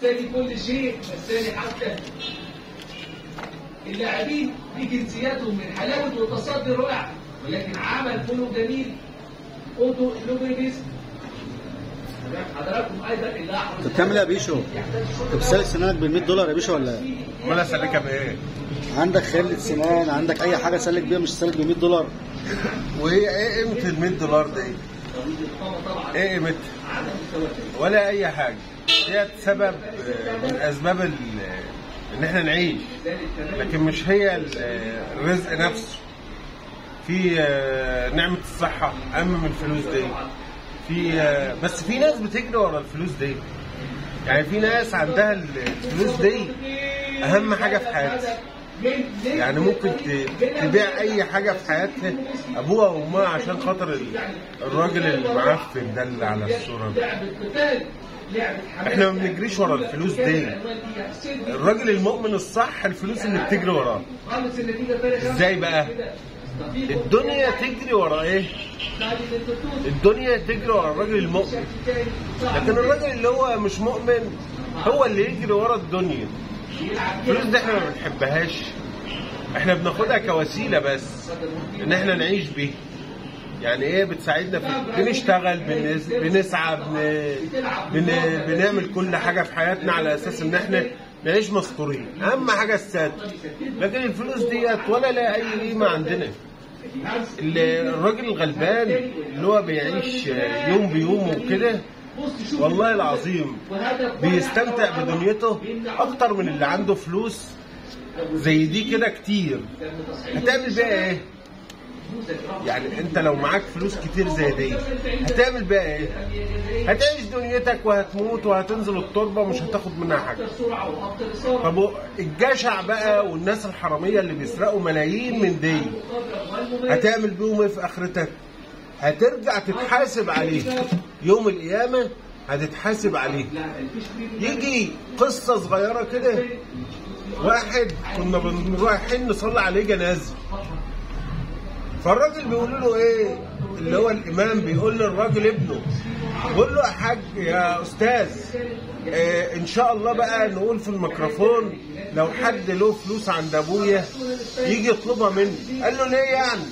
الثاني كل شيء الثاني حتى اللاعبين بجنسياتهم من حلاوه وتصدي رائع ولكن عمل فولو جميل اوتو لوبيبيس حضراتكم ايضا اللاعب انت بتعمل ايه يا بيشو؟ انت بتسلك سنانك ب 100 دولار يا بيشو ولا ايه؟ امال اسلكها بايه؟ عندك خلة سنان عندك اي حاجه تسلك بيها مش تسلك ب 100 دولار وهي ايه قيمه ال 100 دولار دي؟ ايه قيمتها؟ ولا اي حاجه هي سبب آه، من اسباب ال- ان احنا نعيش لكن مش هي ال- آه، الرزق نفسه في آه، نعمه الصحه اهم من الفلوس دي في آه، بس في ناس بتجري ورا الفلوس دي يعني في ناس عندها الفلوس دي اهم حاجه في حياتها يعني ممكن ت- تبيع اي حاجه في حياتها ابوها وامها عشان خاطر ال- الراجل المعفن ده اللي على الصوره ده لعبه قتال لعبه حماس احنا ما بنجريش ورا الفلوس دي الراجل المؤمن الصح الفلوس اللي بتجري وراه خلص النتيجه فرق ازاي بقى الدنيا تجري ورا ايه الدنيا تجري ورا الراجل المؤمن لكن الراجل اللي هو مش مؤمن هو اللي يجري ورا الدنيا الفلوس دي احنا ما بنحبهاش احنا بناخدها كوسيله بس ان احنا نعيش بيها يعني ايه بتساعدنا في بنشتغل بنس... بنسعى بن... بن... بنعمل كل حاجه في حياتنا على اساس ان احنا نعيش مستورين اهم حاجه السد لكن الفلوس ديت ولا لها اي قيمه عندنا ال- الراجل الغلبان اللي هو بيعيش يوم بيومه وكده والله العظيم بيستمتع بدنيته اكتر من اللي عنده فلوس زي دي كده كتير هتعمل بيها ايه يعني انت لو معاك فلوس كتير زي دي هتعمل بيها ايه هتعيش دنيتك وهتموت وهتنزل التربه ومش هتاخد منها حاجه طب الجشع بقى والناس الحراميه اللي بيسرقوا ملايين من دي هتعمل بيهم ايه في اخرتك هترجع تتحاسب عليه يوم القيامه هتتحاسب عليه يجي قصه صغيره كده واحد كنا بن- رايحين نصلي عليه جنازه فالراجل بيقول له ايه اللي هو الامام بيقول للراجل ابنه بيقول له يا حاج يا استاذ إيه ان شاء الله بقى نقول في الميكروفون لو حد له فلوس عند ابويا يجي يطلبها مني قال له ليه يعني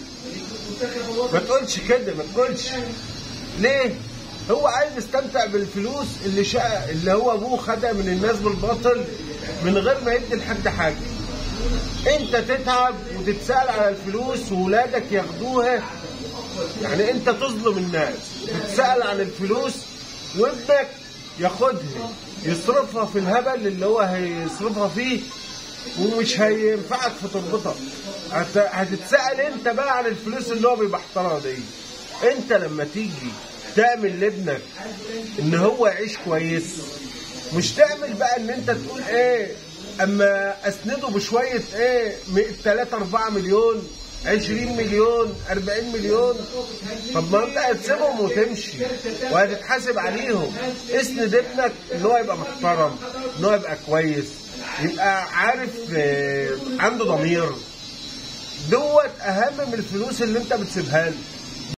ما تقولش كده ما تقولش ليه هو عايز يستمتع بالفلوس اللي شا... اللي هو ابوه خدها من الناس بالباطل من غير ما يدي لحد حاجه انت تتعب وتتسال على الفلوس وولادك ياخدوها يعني انت تظلم الناس تتسال عن الفلوس وابنك ياخدها يصرفها في الهبل اللي هو هيصرفها فيه ومش هينفعك في تربطك هت- هتتسال انت بقى عن الفلوس اللي هو بيبحترها دي انت لما تيجي تعمل لابنك ان هو يعيش كويس مش تعمل بقى ان انت تقول ايه اما اسنده بشويه ايه 3 4 مليون 20 مليون 40 مليون طب ما انت هتسيبهم وتمشي وهتتحاسب عليهم اسند ابنك ان هو يبقى محترم ان هو يبقى كويس يبقى عارف آه، عنده ضمير دوت اهم من الفلوس اللي انت بتسيبها له